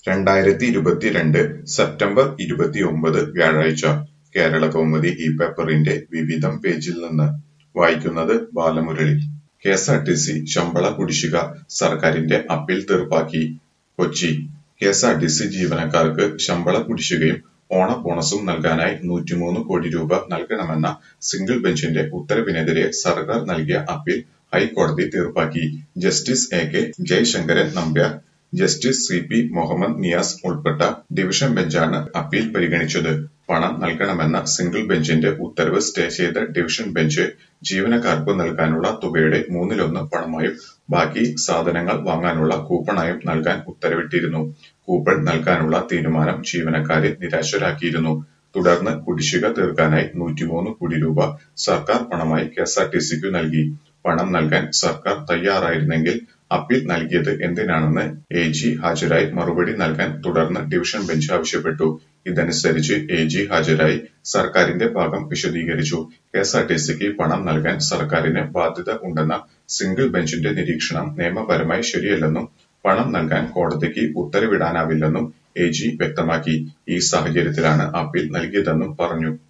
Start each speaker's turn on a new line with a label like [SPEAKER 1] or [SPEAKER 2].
[SPEAKER 1] രണ്ടായിരത്തി ഇരുപത്തിരണ്ട് സെപ്റ്റംബർ ഇരുപത്തിയൊമ്പത് വ്യാഴാഴ്ച കേരളകൗമുദി ഈ പേപ്പറിന്റെ വിവിധം പേജിൽ നിന്ന് വായിക്കുന്നത് ബാലമുരളി കെഎസ്ആർടിസി ശമ്പള കുടിശ്ശിക സർക്കാരിന്റെ അപ്പീൽ തീർപ്പാക്കി കൊച്ചി കെഎസ്ആർടിസി ജീവനക്കാർക്ക് ശമ്പള കുടിശ്ശികയും ഓണ ബോണസും നൽകാനായി നൂറ്റിമൂന്ന് കോടി രൂപ നൽകണമെന്ന സിംഗിൾ ബെഞ്ചിന്റെ ഉത്തരവിനെതിരെ സർക്കാർ നൽകിയ അപ്പീൽ ഹൈക്കോടതി തീർപ്പാക്കി justice A K Jayasankaran Nambiar justice C P Muhammad Niyas ഉൾപ്പെട്ട ഡിവിഷൻ ബെഞ്ചാണ് അപ്പീൽ പരിഗണിച്ചത് പണം നൽകണമെന്ന സിംഗിൾ ബെഞ്ചിന്റെ ഉത്തരവ് സ്റ്റേ ചെയ്ത ഡിവിഷൻ ബെഞ്ച് ജീവനക്കാർക്ക് നൽകാനുള്ള തുകയുടെ മൂന്നിലൊന്ന് പണമായും ബാക്കി സാധനങ്ങൾ വാങ്ങാനുള്ള കൂപ്പണായും നൽകാൻ ഉത്തരവിട്ടിരുന്നു കൂപ്പൺ നൽകാനുള്ള തീരുമാനം ജീവനക്കാരെ നിരാശരാക്കിയിരുന്നു തുടർന്ന് കുടിശ്ശിക തീർക്കാനായി നൂറ്റിമൂന്ന് കോടി രൂപ സർക്കാർ പണമായി കെഎസ്ആർടിസിക്കു നൽകി പണം നൽകാൻ സർക്കാർ തയ്യാറായിരുന്നെങ്കിൽ അപ്പീൽ നൽകിയത് എന്തിനാണെന്ന് എ ജി ഹാജരായി മറുപടി നൽകാൻ തുടർന്ന് ഡിവിഷൻ ബെഞ്ച് ആവശ്യപ്പെട്ടു ഇതനുസരിച്ച് എ ജി ഹാജരായി സർക്കാരിന്റെ ഭാഗം വിശദീകരിച്ചു കെഎസ്ആർടിസിക്ക് പണം നൽകാൻ സർക്കാരിന് ബാധ്യത ഉണ്ടെന്ന സിംഗിൾ ബെഞ്ചിന്റെ നിരീക്ഷണം നിയമപരമായി ശരിയല്ലെന്നും പണം നൽകാൻ കോടതിക്ക് ഉത്തരവിടാനാവില്ലെന്നും എ ജി വ്യക്തമാക്കി ഈ സാഹചര്യത്തിലാണ് അപ്പീൽ നൽകിയതെന്നും പറഞ്ഞു